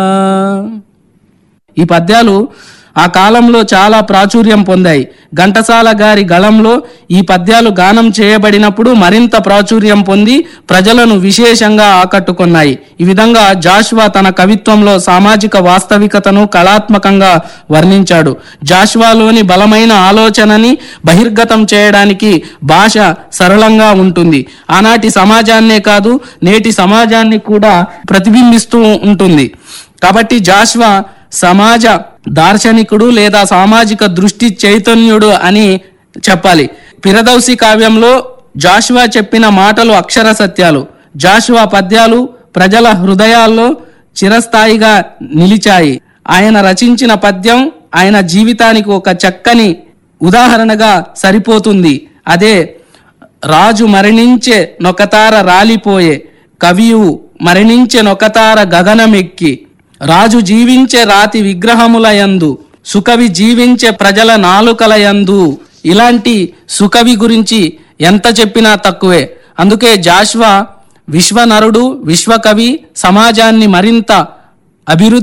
ఈ పద్యాలు ఆ కాలంలో చాలా ప్రాచుర్యం పొందాయి ఘంటసాల గారి గళంలో ఈ పద్యాలు గానం చేయబడినప్పుడు మరింత ప్రాచుర్యం పొంది ప్రజలను విశేషంగా ఆకట్టుకున్నాయి ఈ విధంగా జాషువా తన కవిత్వంలో సామాజిక వాస్తవికతను కళాత్మకంగా వర్ణించాడు జాషువాలోని బలమైన ఆలోచనని బహిర్గతం చేయడానికి భాష సరళంగా ఉంటుంది ఆనాటి సమాజాన్నే కాదు నేటి సమాజాన్ని కూడా ప్రతిబింబిస్తూ ఉంటుంది కాబట్టి జాషువా సమాజ దార్శనికుడు లేదా సామాజిక దృష్టి చైతన్యుడు అని చెప్పాలి పిరదౌసి కావ్యంలో జాషువా చెప్పిన మాటలు అక్షర సత్యాలు జాషువా పద్యాలు ప్రజల హృదయాల్లో చిరస్థాయిగా నిలిచాయి ఆయన రచించిన పద్యం ఆయన జీవితానికి ఒక చక్కని ఉదాహరణగా సరిపోతుంది అదే రాజు మరణించే నొకతార రాలిపోయే కవియు మరణించే నొకతార గగనమెక్కి రాజు జీవించే రాతి విగ్రహములయందు సుకవి జీవించే ప్రజల నాలుకలయందు ఇలాంటి సుకవి గురించి ఎంత చెప్పినా తక్కువే అందుకే జాష్వా విశ్వనరుడు విశ్వకవి సమాజాన్ని మరింత అభివృద్ధి